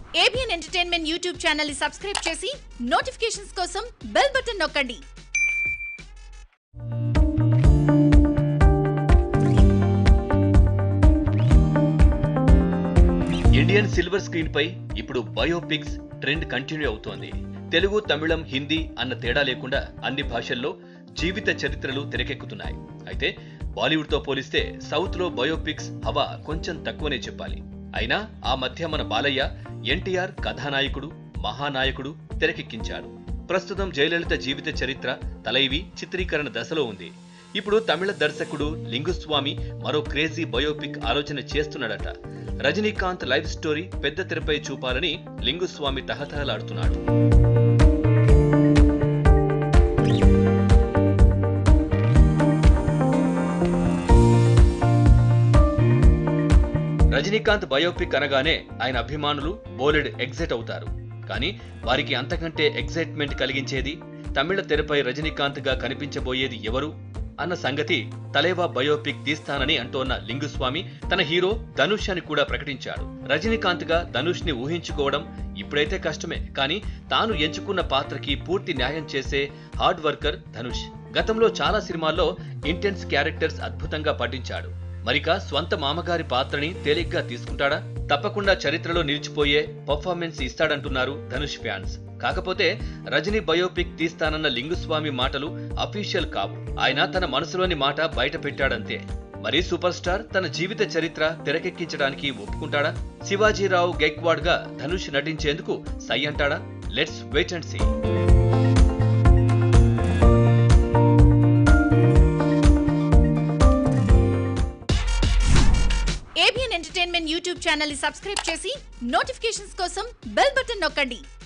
ABN entertainment YouTube channel ని subscribe చేసి notifications కోసం బెల్ బటన్ నొక్కండి ఇండియన్ సిల్వర్ స్క్రీన్ పై ఇప్పుడు బయోపిక్స్ ట్రెండ్ కంటిన్యూ అవుతోంది తెలుగు తమిళం హిందీ అన్న తేడా లేకుండా అన్ని భాషల్లో జీవిత చరిత్రలు తెరకెక్కుతున్నాయి అయితే బాలీవుడ్ తో పోలిస్తే సౌత్ లో బయోపిక్స్ హవా కొంచెం తక్కువనే చెప్పాలి అయినా ఆ మధ్య మన బాలయ్య ఎన్టీఆర్ కథానాయకుడు మహానాయకుడు తెరకెక్కించాడు ప్రస్తుతం జయలలిత జీవిత చరిత్ర తలైవి చిత్రీకరణ దశలో ఉంది ఇప్పుడు తమిళ దర్శకుడు లింగుస్వామి మరో క్రేజీ బయోపిక్ ఆలోచన చేస్తున్నాడట రజనీకాంత్ లైఫ్ స్టోరీ పెద్ద తెరపై చూపాలని లింగుస్వామి తహతహలాడుతున్నాడు రజనీకాంత్ బయోపిక్ అనగానే ఆయన అభిమానులు బోలెడ్ ఎగ్జైట్ అవుతారు కానీ వారికి అంతకంటే ఎగ్జైట్మెంట్ కలిగించేది తమిళ తెరపై రజనీకాంత్ గా కనిపించబోయేది ఎవరు అన్న సంగతి తలేవా బయోపిక్ తీస్తానని అంటోన్న లింగుస్వామి తన హీరో ధనుష్ అని కూడా ప్రకటించాడు రజనీకాంత్ గా ధనుష్ ని ఊహించుకోవడం ఇప్పుడైతే కష్టమే కానీ తాను ఎంచుకున్న పాత్రకి పూర్తి న్యాయం చేసే హార్డ్ వర్కర్ ధనుష్ గతంలో చాలా సినిమాల్లో ఇంటెన్స్ క్యారెక్టర్స్ అద్భుతంగా పఠించాడు మరిక స్వంత మామగారి పాత్రని తేలిగ్గా తీసుకుంటాడా తప్పకుండా చరిత్రలో నిలిచిపోయే పర్ఫార్మెన్స్ ఇస్తాడంటున్నారు ధనుష్ ఫ్యాన్స్ కాకపోతే రజనీ బయోపిక్ తీస్తానన్న లింగుస్వామి మాటలు అఫీషియల్ కావు ఆయన తన మనసులోని మాట బయట పెట్టాడంతే మరి సూపర్ స్టార్ తన జీవిత చరిత్ర తెరకెక్కించడానికి ఒప్పుకుంటాడా శివాజీరావు గైక్వాడ్ గా ధనుష్ నటించేందుకు సై అంటాడా let's wait and see ABN entertainment YouTube channel ని సబ్స్క్రైబ్ చేసి నోటిఫికేషన్స్ కోసం బెల్ బటన్ నొక్కండి